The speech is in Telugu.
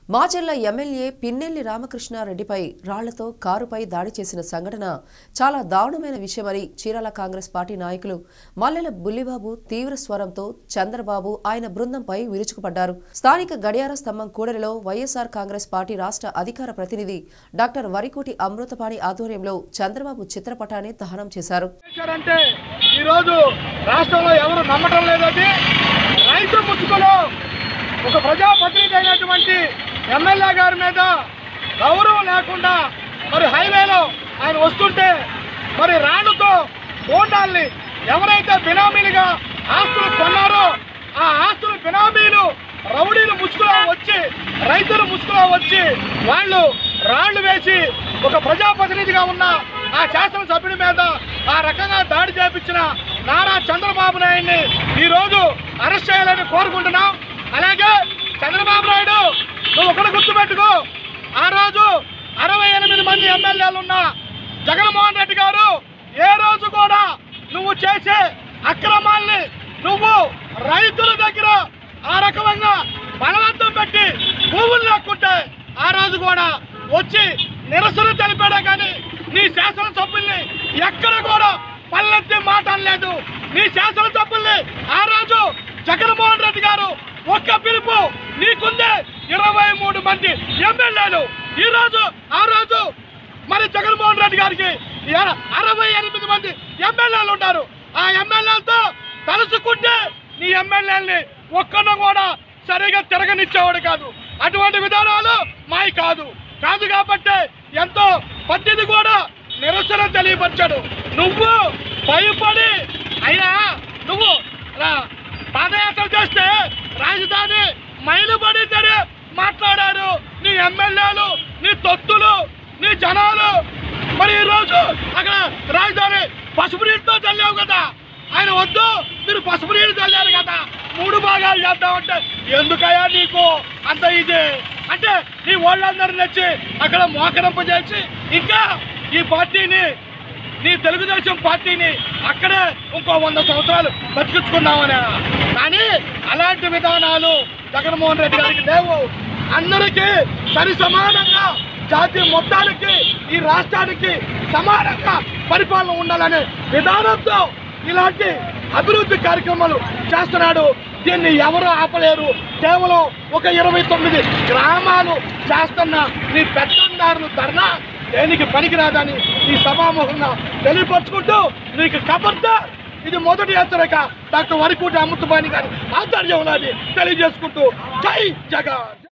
మాచెల్ల ఎమ్మెల్యే పిన్నెల్లి రామకృష్ణారెడ్డిపై రాళ్లతో కారుపై దాడి చేసిన సంఘటన చాలా దారుణమైన విషయమని చీరాల కాంగ్రెస్ పార్టీ నాయకులు మల్లెల బుల్లిబాబు తీవ్ర స్వరంతో చంద్రబాబు ఆయన బృందంపై విరుచుకుపడ్డారు స్థానిక గడియార స్తంభం కూడలిలో వైఎస్ఆర్ కాంగ్రెస్ పార్టీ రాష్ట్ర అధికార ప్రతినిధి డాక్టర్ వరికోటి అమృతపాణి ఆధ్వర్యంలో చంద్రబాబు చిత్రపటాన్ని దహనం చేశారు చేశారంటే ఈరోజు రాష్ట్రంలో ఎవరు నమ్మటం లేదని రైతు ముసుగులో ఒక ప్రజాప్రతినిధి అయినటువంటి ఎమ్మెల్యే గారి మీద గౌరవం లేకుండా మరి హైవేలో ఆయన వస్తుంటే మరి రాళ్లతో హోండాల్ని ఎవరైతే బినామీలుగా ఆస్తులు కొన్నారో ఆ ఆస్తుల బినామీలు రౌడీలు ముసుగులో వచ్చి రైతులు ముసుగులో వచ్చి వాళ్ళు రాళ్లు వేసి ఒక ప్రజాప్రతినిధిగా ఉన్న ఆ శాసనసభ్యుడి మీద ఆ రకంగా దాడి చేపించిన నారా చంద్రబాబు నాయుడిని ఈరోజు అరెస్ట్ చేయాలని కోరుకుంటున్నాం అలాగే చంద్రబాబు నాయుడు నువ్వు ఒకటి గుర్తుపెట్టుకో ఆ రోజు అరవై ఎనిమిది మంది ఎమ్మెల్యేలు ఉన్న జగన్మోహన్ రెడ్డి గారు ఏ రోజు కూడా నువ్వు చేసే అక్రమాల్ని నువ్వు రైతుల దగ్గర ఆ రకమంగా బలవంతం పెట్టి భూములు లాక్కుంటే ఆ రోజు కూడా వచ్చి నిరసన తెలిపాడే కానీ నీ శాసనసభ్యుల్ని ఎక్కడ కూడా పల్లెత్తి మాట్లాడలేదు నీ శాసనసభ్యుల్ని ఆ రోజు జగన్మోహన్ రెడ్డి గారు ఒక్క పిలుపు నీకుందే ఇరవై మూడు మంది ఎమ్మెల్యేలు ఈ రోజు ఆ రోజు మరి జగన్మోహన్ రెడ్డి గారికి ఇర- అరవై ఎనిమిది మంది ఎమ్మెల్యేలు ఉంటారు ఆ ఎమ్మెల్యేలతో తలుసుకుంటే నీ ఎమ్మెల్యేలని ఒక్కను కూడా సరిగా తిరగనిచ్చేవాడు కాదు అటువంటి విధానాలు మాయి కాదు కాదు కాబట్టి ఎంతో పద్ధతి కూడా నిరసన తెలియపరిచాడు నువ్వు భయపడి అయినా నువ్వు రా- పాదయాత్ర చేస్తే రాజధాని మైలుబడితేనే మాట్లాడారు నీ ఎమ్మెల్యేలు నీ తొత్తులు నీ జనాలు మరి ఈరోజు అక్కడ రాజధాని పసుపు నీటితో చల్లావు కదా ఆయన వద్దు మీరు పసుపు నీళ్ళు చల్లారు కదా మూడు భాగాలు చేద్దామంటే ఎందుకయ్యా నీకు అంత ఇది అంటే నీ వాళ్ళందరూ నచ్చి అక్కడ మోకరింప చేసి ఇంకా ఈ పార్టీని నీ తెలుగుదేశం పార్టీని అక్కడే ఇంకో వంద సంవత్సరాలు బతికించుకున్నామని కానీ అలాంటి విధానాలు జగన్మోహన్ రెడ్డి గారికి లేవు అందరికీ సరి సమానంగా జాతి మొత్తానికి ఈ రాష్ట్రానికి సమానంగా పరిపాలన ఉండాలనే విధానంతో ఇలాంటి అభివృద్ధి కార్యక్రమాలు చేస్తున్నాడు దీన్ని ఎవరు ఆపలేరు కేవలం ఒక ఇరవై తొమ్మిది గ్రామాలు చేస్తున్న నీ పెద్దందారులు ధర్నా దేనికి పనికిరాదని ఈ సభాముఖంగా తెలియపరుచుకుంటూ నీకు కబర్దార్ ఇది మొదటి హెచ్చరిక డాక్టర్ వరికోటి అమృతపాణి గారి ఆధ్వర్యంలో తెలియజేసుకుంటూ జై జగన్